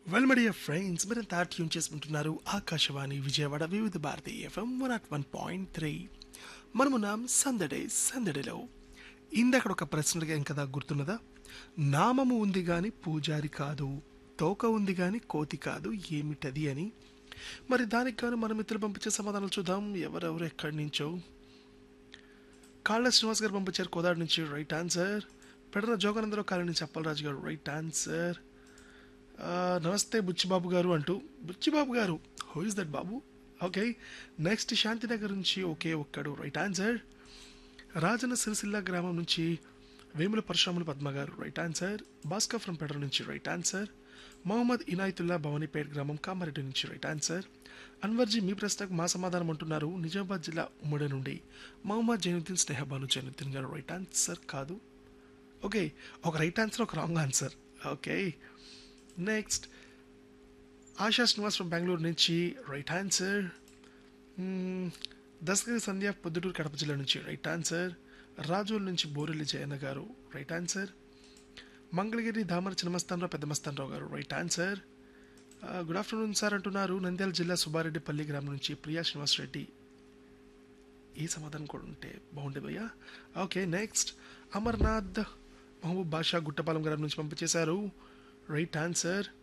well మడియ friends మీరంతా tune చేసుకుంటున్నారు Akashvani Vijayawada Vividh Bharati FM one not one point three మనమున్నాం సందడే సందడిలో ఇందక్కడ ఒక ప్రశ్న అడిగాం కదా గుర్తున్నదా నామము ఉంది గాని పూజారి కాదు తోక ఉంది గాని కోతి కాదు ఏమిటది అని మరి దానికి గాను మన మిత్రులు పంపించే సమాధానాలు చూద్దాం ఎవరెవరు ఎక్కడి నుంచో కాళ్ళ శ్రీనివాస్ గారు పంపించారు కోదాడు నుంచి right answer Pedana Joganandarao colony నుంచి అప్పలరాజు గారు రైట్ ఆన్సర్ ఆ, నమస్తే బుచ్చిబాబు గారు అంటూ బుచ్చిబాబు గారు who is that Babu okay next Shantinagar నుంచి ఒకే ఒక్కడు రైట్ ఆన్సర్ రాజన్న సిరిసిల్ల గ్రామం నుంచి వేముల పరశురాములు పద్మ గారు right answer Bhaskar from Pedara నుంచి రైట్ ఆన్సర్ మహమ్మద్ ఇనాయతుల్లా భవానీపేట్ గ్రామం కామారెడ్డి నుంచి రైట్ ఆన్సర్ అన్వర్జీ మీ ప్రశ్నకు మా సమాధానం అంటున్నారు నిజామాబాద్ జిల్లా ఉమ్మడి నుండి మహమ్మద్ జైనుద్దీన్ స్నేహబాను జైనుద్దీన్ గారు రైట్ ఆన్సర్ కాదు ఓకే ఒక రైట్ ఆన్సర్ ఒక wrong answer okay next Asha Srinivas from Bengaluru నుంచి రైట్ ఆన్సర్ దశగిరి సంధ్య పొద్దుటూరు కడప జిల్లా నుంచి రైట్ ఆన్సర్ రాజోల్ నుంచి బోరెల్లి జయన్న గారు రైట్ ఆన్సర్ మంగళగిరి దామర చిన్నమస్తానరావు పెద్దమస్తానరావు గారు right answer good afternoon sir అంటున్నారు నంద్యాల జిల్లా సుబ్బారెడ్డిపల్లి గ్రామం నుంచి ప్రియా శ్రీనివాస్ రెడ్డి ఈ సమాధానం కూడా ఉంటే బాగుండే భయ్యా ఓకే నెక్స్ట్ అమర్నాథ్ మహబూబ్ బాషా గుట్టపాలెం గ్రామం నుంచి పంపించేశారు రైట్ ఆన్సర్